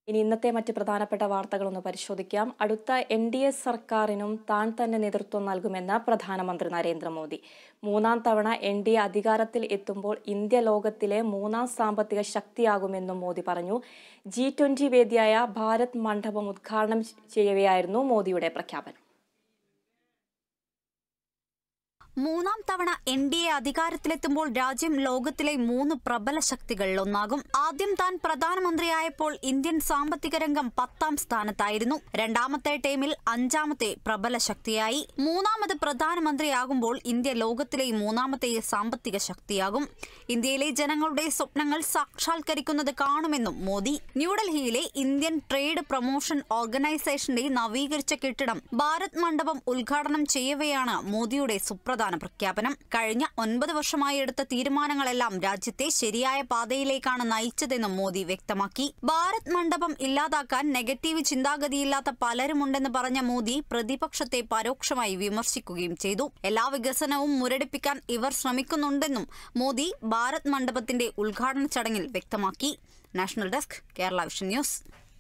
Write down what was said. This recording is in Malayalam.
ഇനി ഇന്നത്തെ മറ്റ് പ്രധാനപ്പെട്ട വാർത്തകളൊന്ന് പരിശോധിക്കാം അടുത്ത എൻ ഡി എ സർക്കാരിനും താൻ തന്നെ നേതൃത്വം നൽകുമെന്ന് പ്രധാനമന്ത്രി നരേന്ദ്രമോദി മൂന്നാം തവണ എൻ ഡി എ അധികാരത്തിൽ എത്തുമ്പോൾ ഇന്ത്യ ലോകത്തിലെ മൂന്നാം സാമ്പത്തിക ശക്തിയാകുമെന്നും മോദി പറഞ്ഞു ജി ട്വന്റി വേദിയായ ഭാരത് മണ്ഡപം ഉദ്ഘാടനം ചെയ്യവെയായിരുന്നു മോദിയുടെ പ്രഖ്യാപനം മൂന്നാം തവണ എൻ ഡി എ അധികാരത്തിലെത്തുമ്പോൾ രാജ്യം ലോകത്തിലെ മൂന്ന് പ്രബല ശക്തികളിൽ ഒന്നാകും ആദ്യം താൻ പ്രധാനമന്ത്രിയായപ്പോൾ ഇന്ത്യൻ സാമ്പത്തിക രംഗം പത്താം സ്ഥാനത്തായിരുന്നു രണ്ടാമത്തെ ടൈമിൽ അഞ്ചാമത്തെ പ്രബല ശക്തിയായി മൂന്നാമത് പ്രധാനമന്ത്രിയാകുമ്പോൾ ഇന്ത്യ ലോകത്തിലെ മൂന്നാമത്തെ സാമ്പത്തിക ശക്തിയാകും ഇന്ത്യയിലെ ജനങ്ങളുടെ സ്വപ്നങ്ങൾ സാക്ഷാത്കരിക്കുന്നത് കാണുമെന്നും മോദി ന്യൂഡൽഹിയിലെ ഇന്ത്യൻ ട്രേഡ് പ്രൊമോഷൻ ഓർഗനൈസേഷന്റെ നവീകരിച്ച കെട്ടിടം ഭാരത് മണ്ഡപം ഉദ്ഘാടനം ചെയ്യവെയാണ് മോദിയുടെ സുപ്രധാന പ്രഖ്യാപനം കഴിഞ്ഞ ഒൻപത് വർഷമായി എടുത്ത തീരുമാനങ്ങളെല്ലാം രാജ്യത്തെ ശരിയായ പാതയിലേക്കാണ് നയിച്ചതെന്നും മോദി വ്യക്തമാക്കി ഭാരത് മണ്ഡപം ഇല്ലാതാക്കാൻ നെഗറ്റീവ് ചിന്താഗതിയില്ലാത്ത പലരുമുണ്ടെന്ന് പറഞ്ഞ മോദി പ്രതിപക്ഷത്തെ പരോക്ഷമായി വിമർശിക്കുകയും ചെയ്തു എല്ലാ വികസനവും മുരടിപ്പിക്കാൻ ഇവർ ശ്രമിക്കുന്നുണ്ടെന്നും മോദി ഭാരത് മണ്ഡപത്തിന്റെ ഉദ്ഘാടന ചടങ്ങിൽ വ്യക്തമാക്കി national desk Kerala vision news